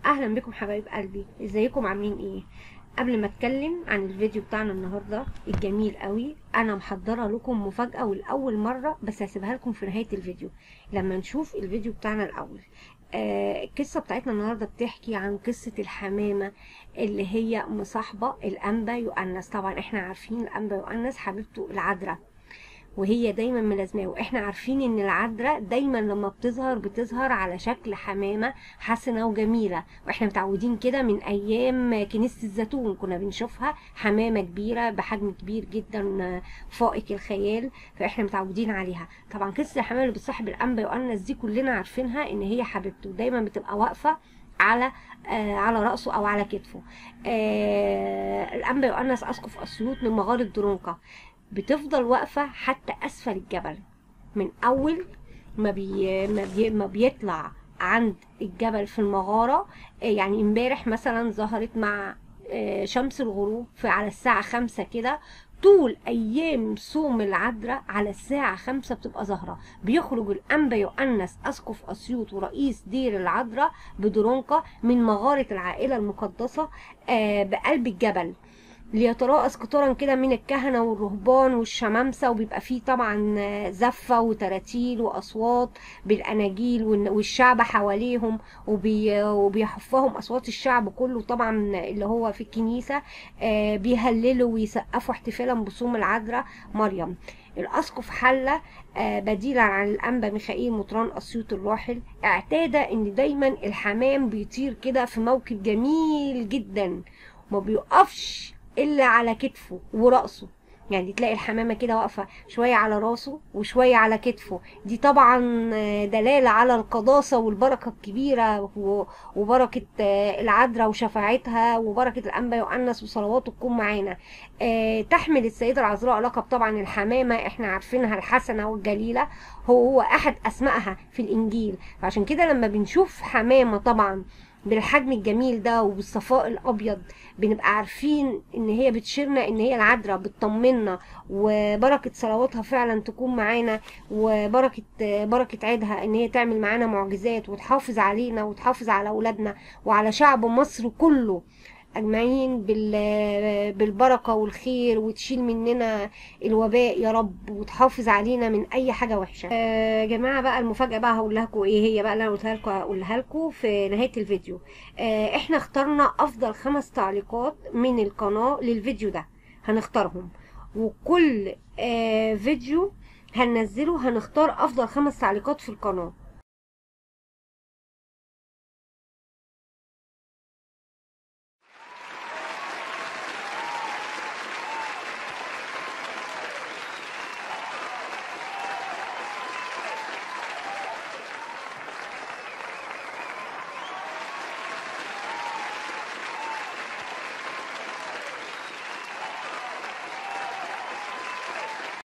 اهلا بكم حبايب قلبي ازيكم عاملين ايه قبل ما اتكلم عن الفيديو بتاعنا النهارده الجميل قوي انا محضره لكم مفاجاه ولاول مره بس هسيبها لكم في نهايه الفيديو لما نشوف الفيديو بتاعنا الاول آه القصه بتاعتنا النهارده بتحكي عن قصه الحمامه اللي هي مصاحبه الانبا يؤنس طبعا احنا عارفين الانبا يؤنس حبيبته العذراء وهي دايما ملازماه واحنا عارفين ان العذراء دايما لما بتظهر بتظهر على شكل حمامه حسنه وجميله واحنا متعودين كده من ايام كنيسه الزيتون كنا بنشوفها حمامه كبيره بحجم كبير جدا فائق الخيال فاحنا متعودين عليها طبعا قصه الحمامه اللي بتصاحب الانبا يؤنس دي كلنا عارفينها ان هي حبيبته دايما بتبقى واقفه على آه على راسه او على كتفه آه الانبا يؤنس اسقف اسيوط من مغاره درونكا بتفضل واقفة حتى أسفل الجبل من أول ما, بي ما, بي ما بيطلع عند الجبل في المغارة يعني امبارح مثلا ظهرت مع شمس الغروب في على الساعة خمسة كده طول أيام صوم العذراء على الساعة خمسة بتبقى ظاهرة بيخرج الأنبا يؤنس أسقف أسيوط ورئيس دير العذراء بدرونكا من مغارة العائلة المقدسة بقلب الجبل ليتراءس قطارا كده من الكهنة والرهبان والشمامسة وبيبقى فيه طبعا زفة وتراتيل وأصوات بالأناجيل والشعب حواليهم وبي وبيحفهم أصوات الشعب كله طبعا اللي هو في الكنيسة بيهللوا ويسقفوا احتفالا بصوم العذراء مريم الأسقف حلة بديلا عن الأنبا ميخائيل مطران أسيوط الراحل اعتاد إن دايما الحمام بيطير كده في موكب جميل جدا ما بيقفش الا على كتفه وراسه يعني تلاقي الحمامه كده واقفه شويه على راسه وشويه على كتفه دي طبعا دلاله على القداسه والبركه الكبيره وبركه العذراء وشفاعتها وبركه الانبا يؤنس وصلواته تكون معانا تحمل السيده العذراء لقب طبعا الحمامه احنا عارفينها الحسنه والجليله هو احد اسمائها في الانجيل فعشان كده لما بنشوف حمامه طبعا بالحجم الجميل ده وبالصفاء الابيض بنبقى عارفين ان هي بتشيرنا ان هي العذراء بتطمنا وبركه صلواتها فعلا تكون معانا وبركه بركه عيدها ان هي تعمل معانا معجزات وتحافظ علينا وتحافظ على اولادنا وعلى شعب مصر كله اجمعين بالبركه والخير وتشيل مننا الوباء يا رب وتحافظ علينا من اي حاجه وحشه يا آه جماعه بقى المفاجاه بقى هقول لكم ايه هي بقى اللي انا قلتها لكم هقولها لكم في نهايه الفيديو آه احنا اخترنا افضل خمس تعليقات من القناه للفيديو ده هنختارهم وكل آه فيديو هننزله هنختار افضل خمس تعليقات في القناه